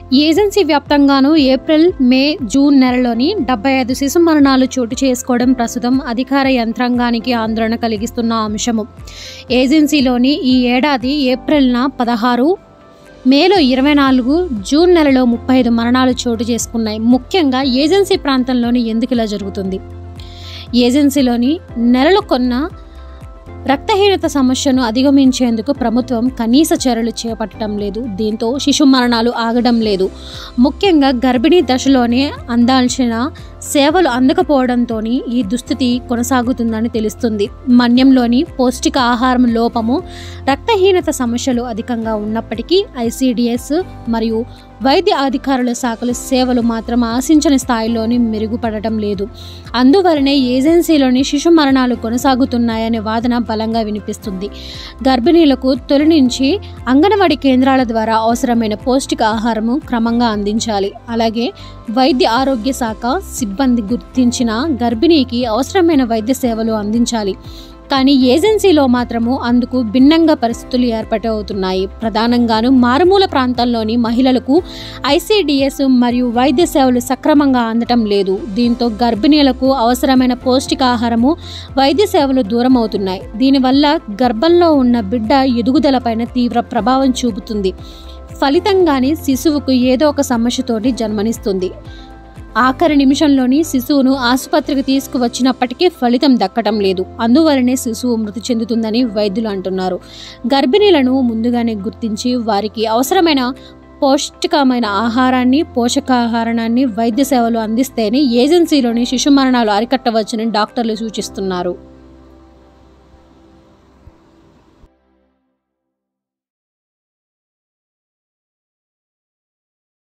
agency వ్యాప్తంగాను April May June నెలలోని డెబ్బై ఐదు శిశు మరణాలు చోటు చేసుకోవడం ప్రస్తుతం అధికార యంత్రాంగానికి ఆందోళన కలిగిస్తున్న అంశము ఏజెన్సీలోని ఈ ఏడాది ఏప్రిల్న పదహారు మేలో ఇరవై నాలుగు జూన్ నెలలో ముప్పై ఐదు మరణాలు చోటు చేసుకున్నాయి ముఖ్యంగా ఏజెన్సీ ప్రాంతంలోని ఎందుకు ఇలా జరుగుతుంది ఏజెన్సీలోని నెలలు కొన్న రక్తహీనత సమస్యను అధిగమించేందుకు ప్రభుత్వం కనీస చర్యలు చేపట్టడం లేదు దీంతో శిశు మరణాలు ఆగడం లేదు ముఖ్యంగా గర్భిణీ దశలోనే అందాల్సిన సేవలు అందకపోవడంతో ఈ దుస్థితి కొనసాగుతుందని తెలుస్తుంది మన్యంలోని పౌష్టిక ఆహారం లోపము రక్తహీనత సమస్యలు అధికంగా ఉన్నప్పటికీ ఐసిడిఎస్ మరియు వైద్య అధికారుల శాఖల సేవలు మాత్రం ఆశించని స్థాయిలోని మెరుగుపడటం లేదు అందువలనే ఏజెన్సీలోని శిశు మరణాలు కొనసాగుతున్నాయనే వాదన బలంగా వినిపిస్తుంది గర్భిణీలకు తొలి నుంచి అంగన్వాడీ కేంద్రాల ద్వారా అవసరమైన పౌష్టిక ఆహారము క్రమంగా అందించాలి అలాగే వైద్య ఆరోగ్య శాఖ సిబ్బంది గుర్తించిన గర్భిణీకి అవసరమైన వైద్య సేవలు అందించాలి కానీ ఏజెన్సీలో మాత్రము అందుకు భిన్నంగా పరిస్థితులు ఏర్పాటవుతున్నాయి ప్రధానంగాను మారుమూల ప్రాంతాల్లోని మహిళలకు ఐసీడిఎస్ మరియు వైద్య సేవలు సక్రమంగా అందటం లేదు దీంతో గర్భిణీలకు అవసరమైన పౌష్టికాహారము వైద్య సేవలు దూరం అవుతున్నాయి దీనివల్ల గర్భంలో ఉన్న బిడ్డ ఎదుగుదలపైన తీవ్ర ప్రభావం చూపుతుంది ఫలితంగానే శిశువుకు ఏదో ఒక సమస్యతోటి జన్మనిస్తుంది ఆఖరి నిమిషంలోని శిశువును ఆసుపత్రికి తీసుకువచ్చినప్పటికీ ఫలితం దక్కటం లేదు అందువలనే శిశువు మృతి చెందుతుందని వైద్యులు అంటున్నారు గర్భిణీలను ముందుగానే గుర్తించి వారికి అవసరమైన పౌష్టికమైన ఆహారాన్ని పోషకాహారాన్ని వైద్య సేవలు అందిస్తేనే ఏజెన్సీలోని శిశు మరణాలు అరికట్టవచ్చని డాక్టర్లు సూచిస్తున్నారు